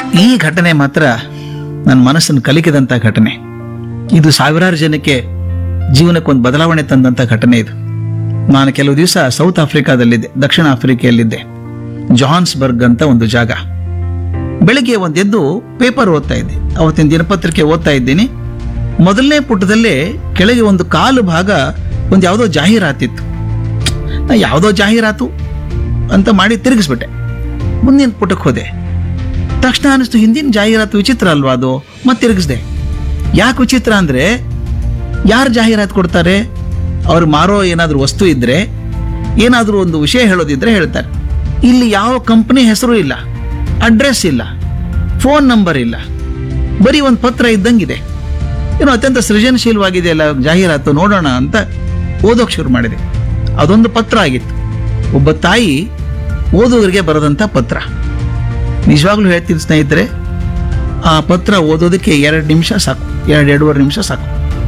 ಈ ಘಟನೆ ಮಾತ್ರ ನನ್ನ ಮನಸ್ಸನ್ನು ಕಲಿಕಿದಂಥ ಘಟನೆ ಇದು ಸಾವಿರಾರು ಜನಕ್ಕೆ ಜೀವನಕ್ಕೊಂದು ಬದಲಾವಣೆ ತಂದಂಥ ಘಟನೆ ಇದು ನಾನು ಕೆಲವು ದಿವಸ ಸೌತ್ ಆಫ್ರಿಕಾದಲ್ಲಿದ್ದೆ ದಕ್ಷಿಣ ಆಫ್ರಿಕೆಯಲ್ಲಿದ್ದೆ ಜಾನ್ಸ್ಬರ್ಗ್ ಅಂತ ಒಂದು ಜಾಗ ಬೆಳಿಗ್ಗೆ ಒಂದೆದ್ದು ಪೇಪರ್ ಓದ್ತಾ ಇದ್ದೆ ಅವತ್ತಿನ ದಿನಪತ್ರಿಕೆ ಓದ್ತಾ ಇದ್ದೀನಿ ಮೊದಲನೇ ಪುಟದಲ್ಲೇ ಕೆಳಗೆ ಒಂದು ಕಾಲು ಭಾಗ ಒಂದು ಯಾವುದೋ ಜಾಹೀರಾತಿತ್ತು ನಾ ಯಾವುದೋ ಜಾಹೀರಾತು ಅಂತ ಮಾಡಿ ತಿರುಗಿಸ್ಬಿಟ್ಟೆ ಮುಂದಿನ ಪುಟಕ್ಕೆ ಹೋದೆ ತಕ್ಷಣ ಅನಿಸ್ತು ಹಿಂದಿನ ಜಾಹೀರಾತು ವಿಚಿತ್ರ ಅಲ್ವಾ ಅದು ಮತ್ತೆ ತಿರುಗಿಸ್ದೆ ಯಾಕೆ ವಿಚಿತ್ರ ಅಂದ್ರೆ ಯಾರು ಜಾಹೀರಾತು ಕೊಡ್ತಾರೆ ಅವ್ರು ಮಾರೋ ಏನಾದರೂ ವಸ್ತು ಇದ್ರೆ ಏನಾದರೂ ಒಂದು ವಿಷಯ ಹೇಳೋದಿದ್ರೆ ಹೇಳ್ತಾರೆ ಇಲ್ಲಿ ಯಾವ ಕಂಪನಿ ಹೆಸರು ಇಲ್ಲ ಅಡ್ರೆಸ್ ಇಲ್ಲ ಫೋನ್ ನಂಬರ್ ಇಲ್ಲ ಬರೀ ಒಂದು ಪತ್ರ ಇದ್ದಂಗಿದೆ ಏನೋ ಅತ್ಯಂತ ಸೃಜನಶೀಲವಾಗಿದೆ ಅಲ್ಲ ಜಾಹೀರಾತು ನೋಡೋಣ ಅಂತ ಓದೋಕೆ ಶುರು ಮಾಡಿದೆ ಅದೊಂದು ಪತ್ರ ಆಗಿತ್ತು ಒಬ್ಬ ತಾಯಿ ಓದುಗರಿಗೆ ಬರೆದಂಥ ಪತ್ರ ನಿಜವಾಗ್ಲೂ ಹೇಳ್ತೀನಿ ಸ್ನೇಹಿತರೆ ಆ ಪತ್ರ ಓದೋದಕ್ಕೆ ಎರಡು ನಿಮಿಷ ಸಾಕು ಎರಡು ಎರಡೂವರೆ ನಿಮಿಷ ಸಾಕು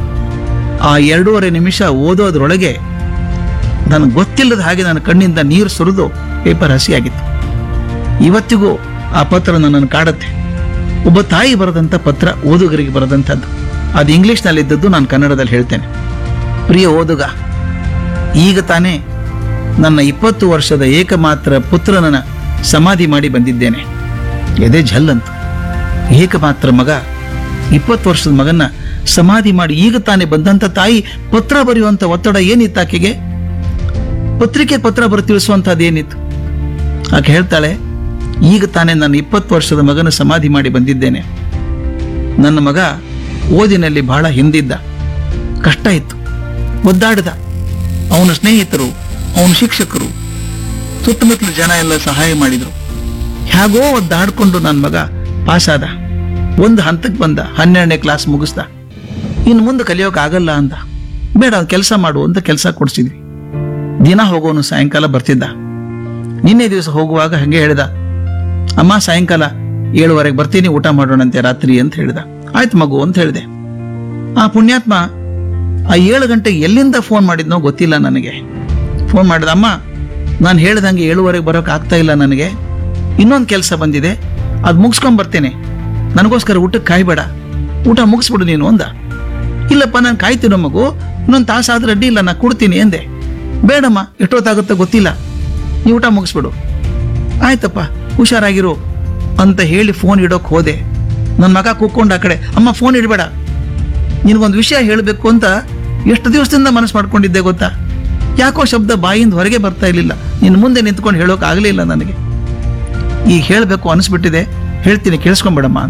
ಆ ಎರಡೂವರೆ ನಿಮಿಷ ಓದೋದ್ರೊಳಗೆ ನನಗೆ ಗೊತ್ತಿಲ್ಲದ ಹಾಗೆ ನನ್ನ ಕಣ್ಣಿಂದ ನೀರು ಸುರಿದು ಪೇಪರ್ ಹಸಿಯಾಗಿತ್ತು ಇವತ್ತಿಗೂ ಆ ಪತ್ರ ನನ್ನನ್ನು ಕಾಡುತ್ತೆ ಒಬ್ಬ ತಾಯಿ ಬರೆದಂಥ ಪತ್ರ ಓದುಗರಿಗೆ ಬರೆದಂಥದ್ದು ಅದು ಇಂಗ್ಲಿಷ್ನಲ್ಲಿದ್ದದ್ದು ನಾನು ಕನ್ನಡದಲ್ಲಿ ಹೇಳ್ತೇನೆ ಪ್ರಿಯ ಓದುಗ ಈಗ ತಾನೇ ನನ್ನ ಇಪ್ಪತ್ತು ವರ್ಷದ ಏಕಮಾತ್ರ ಪುತ್ರನನ್ನ ಸಮಾಧಿ ಮಾಡಿ ಬಂದಿದ್ದೇನೆ ಎದೆ ಝಲ್ಲಂತು ಏಕಮಾತ್ರ ಮಗ ಇಪ್ಪತ್ತು ವರ್ಷದ ಮಗನ್ನ ಸಮಾಧಿ ಮಾಡಿ ಈಗ ತಾನೇ ಬಂದಂತ ತಾಯಿ ಪತ್ರ ಬರೆಯುವಂತ ಒತ್ತಡ ಏನಿತ್ತು ಆಕೆಗೆ ಪತ್ರಿಕೆ ಪತ್ರ ಬರ ತಿಳಿಸುವಂತದ್ದು ಏನಿತ್ತು ಆಕೆ ಹೇಳ್ತಾಳೆ ಈಗ ತಾನೇ ನನ್ನ ಇಪ್ಪತ್ತು ವರ್ಷದ ಮಗನ ಸಮಾಧಿ ಮಾಡಿ ಬಂದಿದ್ದೇನೆ ನನ್ನ ಮಗ ಓದಿನಲ್ಲಿ ಬಹಳ ಹಿಂದಿದ್ದ ಕಷ್ಟ ಇತ್ತು ಒದ್ದಾಡಿದ ಅವನ ಸ್ನೇಹಿತರು ಅವನ ಶಿಕ್ಷಕರು ಸುತ್ತಮುತ್ತಲ ಜನ ಎಲ್ಲ ಸಹಾಯ ಮಾಡಿದರು ಹೇಗೋ ಒದ್ದಾಡ್ಕೊಂಡು ನನ್ನ ಮಗ ಪಾಸಾದ ಒಂದು ಹಂತಕ್ಕೆ ಬಂದ ಹನ್ನೆರಡನೇ ಕ್ಲಾಸ್ ಮುಗಿಸ್ದ ಇನ್ನು ಮುಂದೆ ಕಲಿಯೋಕೆ ಆಗಲ್ಲ ಅಂತ ಬೇಡ ಕೆಲಸ ಮಾಡು ಅಂತ ಕೆಲಸ ಕೊಡಿಸಿದ್ವಿ ದಿನ ಹೋಗೋನು ಸಾಯಂಕಾಲ ಬರ್ತಿದ್ದ ನಿನ್ನೆ ದಿವಸ ಹೋಗುವಾಗ ಹಂಗೆ ಹೇಳ್ದ ಅಮ್ಮ ಸಾಯಂಕಾಲ ಏಳುವರೆಗೆ ಬರ್ತೀನಿ ಊಟ ಮಾಡೋಣಂತೆ ರಾತ್ರಿ ಅಂತ ಹೇಳ್ದ ಆಯ್ತು ಮಗು ಅಂತ ಹೇಳಿದೆ ಆ ಪುಣ್ಯಾತ್ಮ ಆ ಏಳು ಗಂಟೆಗೆ ಎಲ್ಲಿಂದ ಫೋನ್ ಮಾಡಿದ್ನೋ ಗೊತ್ತಿಲ್ಲ ನನಗೆ ಫೋನ್ ಮಾಡಿದ ಅಮ್ಮ ನಾನು ಹೇಳ್ದಂಗೆ ಏಳುವರೆಗೆ ಬರೋಕೆ ಆಗ್ತಾ ಇಲ್ಲ ನನಗೆ ಇನ್ನೊಂದು ಕೆಲಸ ಬಂದಿದೆ ಅದು ಮುಗಿಸ್ಕೊಂಡ್ ಬರ್ತೇನೆ ನನಗೋಸ್ಕರ ಊಟಕ್ಕೆ ಕಾಯ್ಬೇಡ ಊಟ ಮುಗಿಸ್ಬಿಡು ನೀನು ಅಂದ ಇಲ್ಲಪ್ಪ ನಾನು ಕಾಯ್ತೀನೋ ಮಗು ಇನ್ನೊಂದು ತಾಸಾದ್ರೆ ಅಡ್ಡಿ ಇಲ್ಲ ನಾನು ಕೊಡ್ತೀನಿ ಎಂದೆ ಬೇಡಮ್ಮ ಎಷ್ಟೊತ್ತಾಗುತ್ತೋ ಗೊತ್ತಿಲ್ಲ ನೀವು ಊಟ ಮುಗಿಸ್ಬಿಡು ಆಯ್ತಪ್ಪ ಹುಷಾರಾಗಿರು ಅಂತ ಹೇಳಿ ಫೋನ್ ಇಡೋಕೆ ಹೋದೆ ನನ್ನ ಮಗ ಕೂತ್ಕೊಂಡು ಆ ಕಡೆ ಅಮ್ಮ ಫೋನ್ ಇಡಬೇಡ ನಿನಗೊಂದು ವಿಷಯ ಹೇಳಬೇಕು ಅಂತ ಎಷ್ಟು ದಿವಸದಿಂದ ಮನಸ್ಸು ಮಾಡ್ಕೊಂಡಿದ್ದೆ ಗೊತ್ತಾ ಯಾಕೋ ಶಬ್ದ ಬಾಯಿಂದ ಹೊರಗೆ ಬರ್ತಾ ಇರಲಿಲ್ಲ ನಿನ್ನ ಮುಂದೆ ನಿಂತ್ಕೊಂಡು ಹೇಳೋಕೆ ಆಗಲಿಲ್ಲ ನನಗೆ ಈಗ ಹೇಳಬೇಕು ಅನಿಸ್ಬಿಟ್ಟಿದೆ ಹೇಳ್ತೀನಿ ಕೇಳಿಸ್ಕೊಂಬೇಡಮ್ಮ